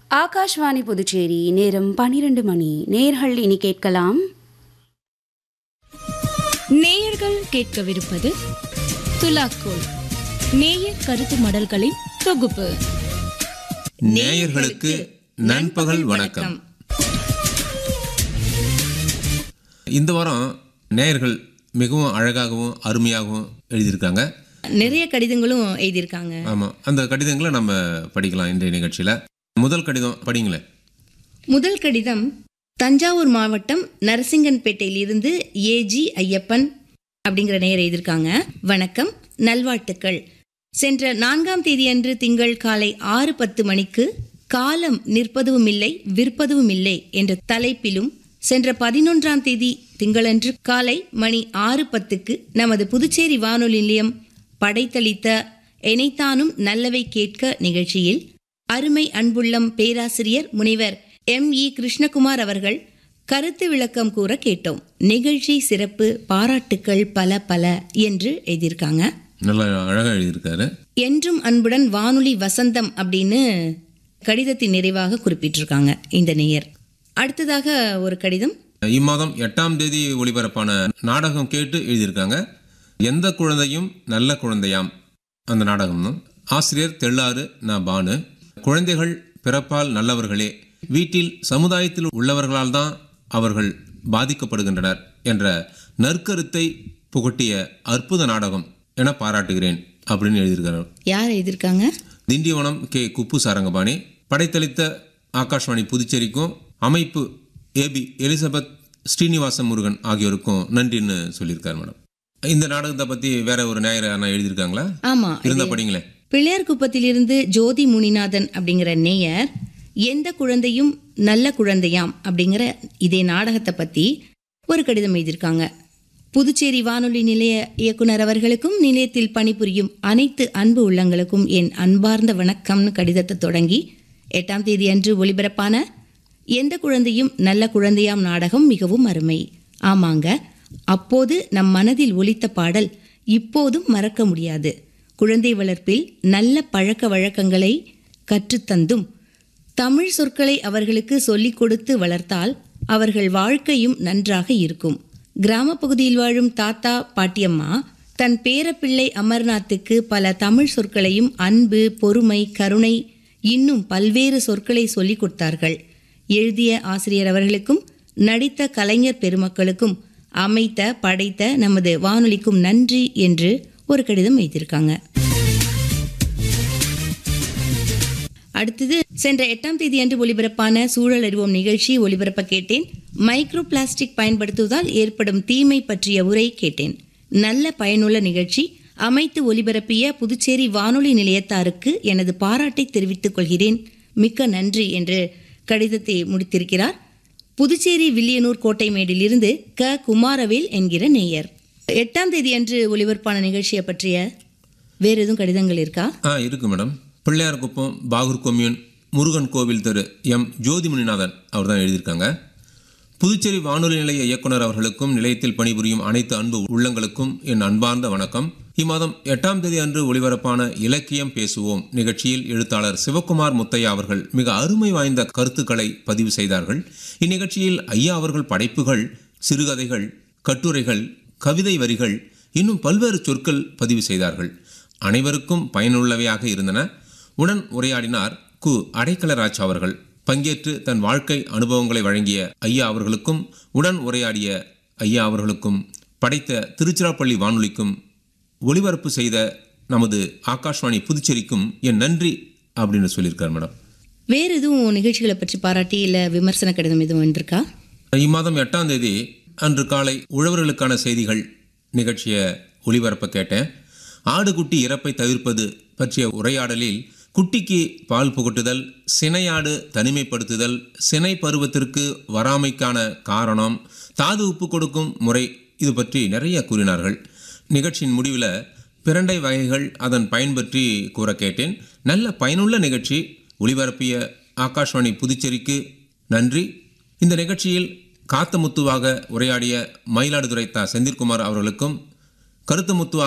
ஆகாஷ்வாணி புதுச்சேரி நேரம் பனிரெண்டு மணி நேர்கள் இனி கேட்கலாம் நேயர்கள் கேட்கவிருப்பது துலாக்கோல் நேயர் கருத்து மடல்களின் தொகுப்பு நேயர்களுக்கு நண்பகல் வணக்கம் இந்த வாரம் நேயர்கள் மிகவும் அழகாகவும் அருமையாகவும் எழுதியிருக்காங்க நிறைய கடிதங்களும் எழுதியிருக்காங்க ஆமாம் அந்த கடிதங்களை நம்ம படிக்கலாம் இன்றைய நிகழ்ச்சியில் முதல் கடிதம் படிங்களேன் முதல் கடிதம் தஞ்சாவூர் மாவட்டம் நரசிங்கன்பேட்டையிலிருந்து ஏஜி ஐயப்பன் அப்படிங்கிற நேயர் எழுதியிருக்காங்க வணக்கம் நல்வாழ்த்துக்கள் சென்ற நான்காம் தேதியன்று திங்கள் காலை ஆறு பத்து மணிக்கு காலம் நிற்பதும் இல்லை விற்பதும் இல்லை என்ற தலைப்பிலும் சென்ற பதினொன்றாம் தேதி திங்களன்று காலை மணி ஆறு பத்துக்கு நமது புதுச்சேரி வானொலி நிலையம் படைத்தளித்த எனைத்தானும் நல்லவை கேட்க நிகழ்ச்சியில் அருமை அன்புள்ளம் பேராசிரியர் முனைவர் எம் இ கிருஷ்ணகுமார் அவர்கள் கருத்து விளக்கம் கூற கேட்டோம் நிகழ்ச்சி சிறப்பு பாராட்டுக்கள் பல பல என்று எழுதியிருக்காங்க நல்லா அழகாக எழுதியிருக்காரு என்றும் அன்புடன் வானொலி வசந்தம் அப்படின்னு கடிதத்தின் நிறைவாக குறிப்பிட்டிருக்காங்க இந்த நேயர் அடுத்ததாக ஒரு கடிதம் இம்மாதம் எட்டாம் தேதி ஒளிபரப்பான நாடகம் கேட்டு எழுதியிருக்காங்க எந்த குழந்தையும் நல்ல குழந்தையாம் அந்த நாடகம் தான் ஆசிரியர் தெள்ளாறு நான் பானு குழந்தைகள் பிறப்பால் நல்லவர்களே வீட்டில் சமுதாயத்தில் உள்ளவர்களால் தான் அவர்கள் பாதிக்கப்படுகின்றனர் என்ற நற்கருத்தை புகட்டிய அற்புத நாடகம் என பாராட்டுகிறேன் அப்படின்னு எழுதியிருக்கிறார் யார் எழுதியிருக்காங்க திண்டிவனம் கே குப்பு சாரங்கபாணி படைத்தளித்த ஆகாஷ்வாணி புதுச்சேரிக்கும் அமைப்பு ஏபி எலிசபெத் ஸ்ரீனிவாச முருகன் ஆகியோருக்கும் நன்றின்னு சொல்லியிருக்காரு மேடம் இந்த நாடகத்தை பற்றி வேற ஒரு நேயர் நான் எழுதியிருக்காங்களா ஆமா இருந்தா படிங்களேன் பிள்ளையார் குப்பத்திலிருந்து ஜோதி முனிநாதன் அப்படிங்கிற நேயர் எந்த குழந்தையும் நல்ல குழந்தையாம் அப்படிங்கிற இதே நாடகத்தை பத்தி ஒரு கடிதம் எழுதியிருக்காங்க புதுச்சேரி வானொலி நிலைய இயக்குனர் அவர்களுக்கும் நிலையத்தில் பணிபுரியும் அனைத்து அன்பு உள்ளங்களுக்கும் என் அன்பார்ந்த வணக்கம்னு கடிதத்தை தொடங்கி எட்டாம் தேதி அன்று ஒளிபரப்பான எந்த குழந்தையும் நல்ல குழந்தையாம் நாடகம் மிகவும் அருமை ஆமாங்க அப்போது நம் மனதில் ஒலித்த பாடல் இப்போதும் மறக்க முடியாது குழந்தை வளர்ப்பில் நல்ல பழக்க வழக்கங்களை கற்றுத்தந்தும் தமிழ் சொற்களை அவர்களுக்கு சொல்லிக் கொடுத்து வளர்த்தால் அவர்கள் வாழ்க்கையும் நன்றாக இருக்கும் கிராம பகுதியில் வாழும் தாத்தா பாட்டியம்மா தன் பேரப்பிள்ளை அமர்நாத்துக்கு பல தமிழ் சொற்களையும் அன்பு பொறுமை கருணை இன்னும் பல்வேறு சொற்களை சொல்லிக் கொடுத்தார்கள் எழுதிய ஆசிரியர் அவர்களுக்கும் நடித்த கலைஞர் பெருமக்களுக்கும் அமைத்த படைத்த நமது வானொலிக்கும் நன்றி என்று ஒரு கடிதம் வைத்திருக்காங்க அடுத்தது சென்ற எட்டாம் தேதி அன்று ஒலிபரப்பான சூழல் அறிவோம் நிகழ்ச்சி ஒலிபரப்ப கேட்டேன் மைக்ரோ பிளாஸ்டிக் பயன்படுத்துவதால் ஏற்படும் தீமை பற்றிய உரை கேட்டேன் நல்ல பயனுள்ள நிகழ்ச்சி அமைத்து ஒலிபரப்பிய புதுச்சேரி வானொலி நிலையத்தாருக்கு எனது பாராட்டை தெரிவித்துக் கொள்கிறேன் மிக்க நன்றி என்று கடிதத்தை முடித்திருக்கிறார் புதுச்சேரி வில்லியனூர் கோட்டைமேடிலிருந்து க குமாரவேல் என்கிற நேயர் எட்டாம் தேதி அன்று ஒலிபரப்பான நிகழ்ச்சியை பற்றிய வேறு எதுவும் கடிதங்கள் இருக்கா ஆ இருக்கு மேடம் பிள்ளையார்குப்பம் பாகூர் கொம்யூன் முருகன் கோவில் தெரு எம் ஜோதிமுனிநாதன் அவர் தான் எழுதியிருக்காங்க புதுச்சேரி வானொலி நிலைய இயக்குனர் அவர்களுக்கும் நிலையத்தில் பணிபுரியும் அனைத்து அன்பு உள்ளங்களுக்கும் என் அன்பார்ந்த வணக்கம் இம்மாதம் எட்டாம் தேதி அன்று ஒளிபரப்பான இலக்கியம் பேசுவோம் நிகழ்ச்சியில் எழுத்தாளர் சிவக்குமார் முத்தையா அவர்கள் மிக அருமை வாய்ந்த கருத்துக்களை பதிவு செய்தார்கள் இந்நிகழ்ச்சியில் ஐயா அவர்கள் படைப்புகள் சிறுகதைகள் கட்டுரைகள் கவிதை வரிகள் இன்னும் பல்வேறு சொற்கள் பதிவு செய்தார்கள் அனைவருக்கும் பயனுள்ளவையாக இருந்தன உடன் உரையாடினார் கு அடைக்கலராஜ் அவர்கள் பங்கேற்று தன் வாழ்க்கை அனுபவங்களை வழங்கிய ஐயா அவர்களுக்கும் உடன் உரையாடிய ஐயா அவர்களுக்கும் படைத்த திருச்சிராப்பள்ளி வானொலிக்கும் ஒளிபரப்பு செய்த நமது ஆகாஷ்வாணி புதுச்சேரிக்கும் என் நன்றி அப்படின்னு சொல்லியிருக்கார் மேடம் வேறு எதுவும் நிகழ்ச்சிகளை பற்றி பாராட்டி இல்லை விமர்சன கடிதம் எதுவும் வந்திருக்கா இம்மாதம் எட்டாம் தேதி அன்று காலை உழவர்களுக்கான செய்திகள் நிகழ்ச்சியை ஒளிபரப்ப கேட்டேன் ஆடு குட்டி இறப்பை தவிர்ப்பது பற்றிய உரையாடலில் குட்டிக்கு பால் புகட்டுதல் சினையாடு தனிமைப்படுத்துதல் சினை பருவத்திற்கு வராமைக்கான காரணம் தாது உப்பு கொடுக்கும் முறை இது பற்றி நிறைய கூறினார்கள் நிகழ்ச்சியின் முடிவில் பிரண்டை வகைகள் அதன் பயன் பற்றி கூற கேட்டேன் நல்ல பயனுள்ள நிகழ்ச்சி ஒளிபரப்பிய ஆகாஷ்வாணி புதுச்சேரிக்கு நன்றி இந்த நிகழ்ச்சியில் காத்தமுத்துவாக உரையாடிய மயிலாடுதுறை தா செந்தில்குமார் அவர்களுக்கும் கருத்து முத்துவாக